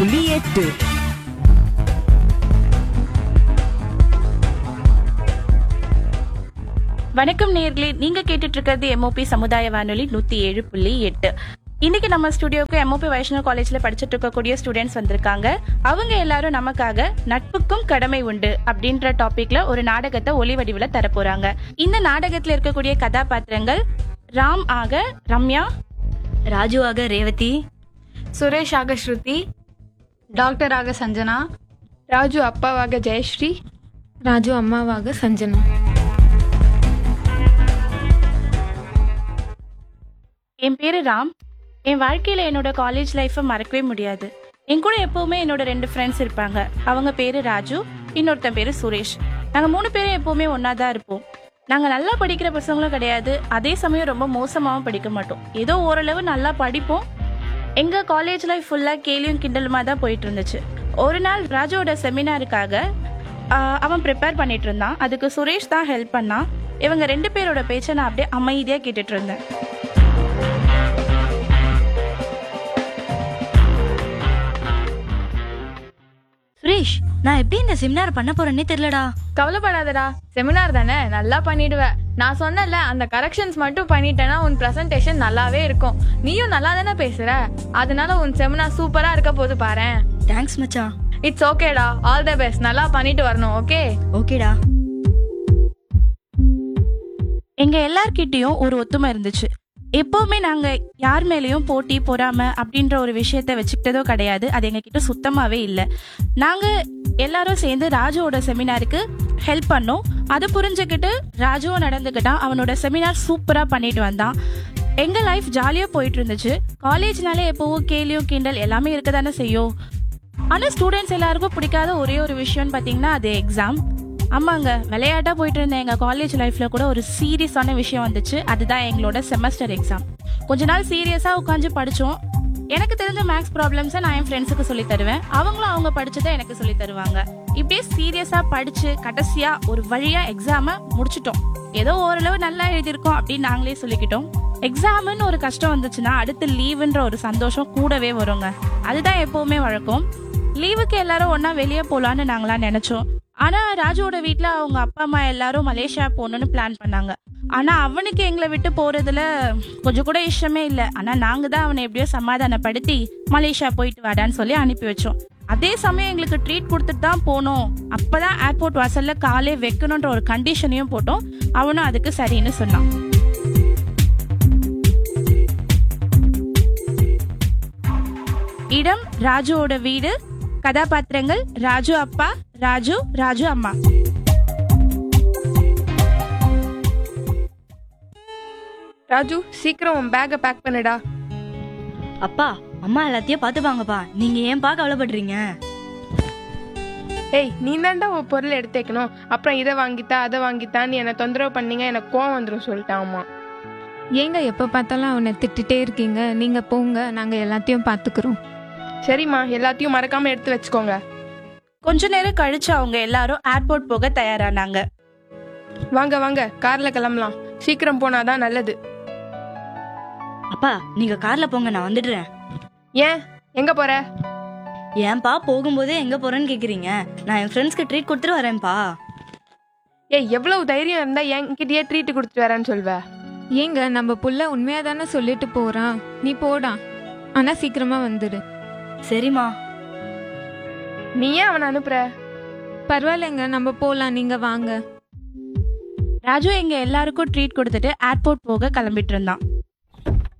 புள்ளி எட்டு வணக்கம் நேர்களே நீங்க கேட்டுட்டு இருக்கிறது எம்ஓபி சமுதாய வானொலி நூத்தி ஏழு புள்ளி எட்டு இன்னைக்கு நம்ம ஸ்டுடியோக்கு எம்ஓபி வைஷ்ணவ் காலேஜ்ல படிச்சுட்டு இருக்கக்கூடிய ஸ்டூடெண்ட்ஸ் வந்திருக்காங்க அவங்க எல்லாரும் நமக்காக நட்புக்கும் கடமை உண்டு அப்படின்ற டாபிக்ல ஒரு நாடகத்தை ஒலி வடிவுல தரப்போறாங்க இந்த நாடகத்துல இருக்கக்கூடிய கதாபாத்திரங்கள் ராம் ஆக ரம்யா ராஜுவாக ரேவதி சுரேஷ் ஆக ஸ்ருதி டாக்டர் ஆக சஞ்சனா ராஜு அப்பாவாக ஜெயஸ்ரீ ராஜு அம்மாவாக சஞ்சனா என் பேரு ராம் என் வாழ்க்கையில என்னோட காலேஜ் லைஃப்பை மறக்கவே முடியாது என் கூட எப்பவுமே என்னோட ரெண்டு ஃப்ரெண்ட்ஸ் இருப்பாங்க அவங்க பேரு ராஜு இன்னொருத்தன் பேரு சுரேஷ் நாங்க மூணு பேரும் எப்பவுமே ஒன்னா தான் இருப்போம் நாங்க நல்லா படிக்கிற பசங்களும் கிடையாது அதே சமயம் ரொம்ப மோசமாவும் படிக்க மாட்டோம் ஏதோ ஓரளவு நல்லா படிப்போம் எங்க காலேஜ் லைஃப் ஃபுல்லா கேலியும் கிண்டலுமா தான் போயிட்டு இருந்துச்சு ஒரு நாள் ராஜுவோட செமினாருக்காக ஆஹ், அவன் ப்ரிப்பேர் பண்ணிட்டு இருந்தான் அதுக்கு சுரேஷ் தான் ஹெல்ப் பண்ணான் இவங்க ரெண்டு பேரோட பேச்சை நான் அப்படியே அமைதியா கேட்டுட்டு இருந்தேன் சுரேஷ் நான் எப்படி இந்த செமினார் பண்ண போறேன்னே தெரியலடா கவலைப்படாதடா செமினார் தானே நல்லா பண்ணிடுவ நான் சொன்னல அந்த கரெக்ஷன்ஸ் மட்டும் பண்ணிட்டேன்னா உன் பிரசன்டேஷன் நல்லாவே இருக்கும் நீயும் நல்லா தானே பேசுற அதனால உன் செமினார் சூப்பரா இருக்க போது பாரேன் தேங்க்ஸ் மச்சான் இட்ஸ் ஓகேடா ஆல் த பெஸ்ட் நல்லா பண்ணிட்டு வரணும் ஓகே ஓகேடா எங்க எல்லார்கிட்டயும் ஒரு ஒத்துமை இருந்துச்சு எப்பவுமே நாங்க யார் மேலயும் போட்டி பொறாம அப்படின்ற ஒரு விஷயத்த வச்சுக்கிட்டதோ கிடையாது அது எங்க கிட்ட சுத்தமாவே இல்லை நாங்க எல்லாரும் சேர்ந்து ராஜுவோட செமினாருக்கு ஹெல்ப் பண்ணோம் அதை புரிஞ்சுக்கிட்டு ராஜுவும் நடந்துக்கிட்டான் அவனோட செமினார் சூப்பரா பண்ணிட்டு வந்தான் எங்க லைஃப் ஜாலியா போயிட்டு இருந்துச்சு காலேஜ்னாலே எப்பவும் கேலியும் கிண்டல் எல்லாமே இருக்க தானே செய்யும் ஆனா ஸ்டூடெண்ட்ஸ் எல்லாருக்கும் பிடிக்காத ஒரே ஒரு விஷயம்னு பாத்தீங்கன்னா அது எக்ஸாம் ஆமாங்க விளையாட்டா போயிட்டு இருந்த எங்க காலேஜ் லைஃப்ல கூட ஒரு சீரியஸான விஷயம் வந்துச்சு அதுதான் எங்களோட செமஸ்டர் எக்ஸாம் கொஞ்ச நாள் சீரியஸா உட்காந்து படிச்சோம் எனக்கு தெரிஞ்ச மேக்ஸ் ப்ராப்ளம்ஸை நான் என் ஃப்ரெண்ட்ஸுக்கு சொல்லி தருவேன் அவங்களும் அவங்க படிச்சதை எனக்கு சொல்லி தருவாங்க இப்படியே சீரியஸா படிச்சு கடைசியா ஒரு வழியா எக்ஸாம முடிச்சிட்டோம் ஏதோ ஓரளவு நல்லா எழுதியிருக்கோம் அப்படின்னு நாங்களே சொல்லிக்கிட்டோம் எக்ஸாம்னு ஒரு கஷ்டம் வந்துச்சுன்னா அடுத்து லீவுன்ற ஒரு சந்தோஷம் கூடவே வருங்க அதுதான் எப்பவுமே வழக்கம் லீவுக்கு எல்லாரும் ஒண்ணா வெளியே போலான்னு நாங்களாம் நினைச்சோம் ஆனா ராஜுவோட வீட்ல அவங்க அப்பா அம்மா எல்லாரும் மலேசியா போகணும்னு பிளான் பண்ணாங்க ஆனா அவனுக்கு எங்களை விட்டு போறதுல கொஞ்சம் கூட இஷ்டமே இல்லை ஆனா நாங்க தான் அவனை எப்படியோ சமாதானப்படுத்தி மலேசியா போயிட்டு வாடான்னு சொல்லி அனுப்பி வச்சோம் அதே சமயம் எங்களுக்கு ட்ரீட் கொடுத்துட்டு தான் போனோம் அப்பதான் ஏர்போர்ட் வாசல்ல காலே வைக்கணுன்ற ஒரு கண்டிஷனையும் போட்டோம் அவனும் அதுக்கு சரின்னு சொன்னான் இடம் ராஜுவோட வீடு கதாபாத்திரங்கள் ராஜு அப்பா ராஜு ராஜு அம்மா ராஜு சீக்கிரம் உன் பேக்கை பேக் பண்ணுடா அப்பா அம்மா எல்லாத்தையும் பார்த்துப்பாங்கப்பா நீங்க ஏன்பா கவலைப்படுறீங்க ஏய் நீ தான்டா உன் பொருள் எடுத்து வைக்கணும் அப்புறம் இதை வாங்கித்தா அதை வாங்கித்தான்னு என்னை தொந்தரவு பண்ணீங்க எனக்கு கோவம் வந்துடும் சொல்லிட்டான் அம்மா ஏங்க எப்போ பார்த்தாலும் அவனை திட்டிகிட்டே இருக்கீங்க நீங்கள் போங்க நாங்கள் எல்லாத்தையும் பார்த்துக்குறோம் சரிம்மா எல்லாத்தையும் மறக்காம எடுத்து வச்சுக்கோங்க கொஞ்ச நேரம் கழிச்சு அவங்க எல்லாரும் ஏர்போர்ட் போக தயாரானாங்க வாங்க வாங்க கார்ல கிளம்பலாம் சீக்கிரம் போனாதான் நல்லது அப்பா நீங்க கார்ல போங்க நான் வந்துடுறேன் ஏன் எங்க போற ஏன்பா போகும்போதே எங்க போறேன்னு கேக்குறீங்க நான் என் ஃப்ரெண்ட்ஸ்க்கு ட்ரீட் கொடுத்துட்டு வரேன்ப்பா ஏய் எவ்வளவு தைரியம் இருந்தா என்கிட்டயே ட்ரீட் கொடுத்துட்டு வரேன்னு சொல்வ ஏங்க நம்ம புள்ள உண்மையாக தானே சொல்லிட்டு போகிறான் நீ போடா ஆனால் சீக்கிரமாக வந்துடு சரிம்மா நீ ஏன் அவனை அனுப்புற பரவாயில்லைங்க நம்ம போகலாம் நீங்கள் வாங்க ராஜு எங்க எல்லாருக்கும் ட்ரீட் கொடுத்துட்டு ஏர்போர்ட் போக கிளம்பிட்டு இருந்தான்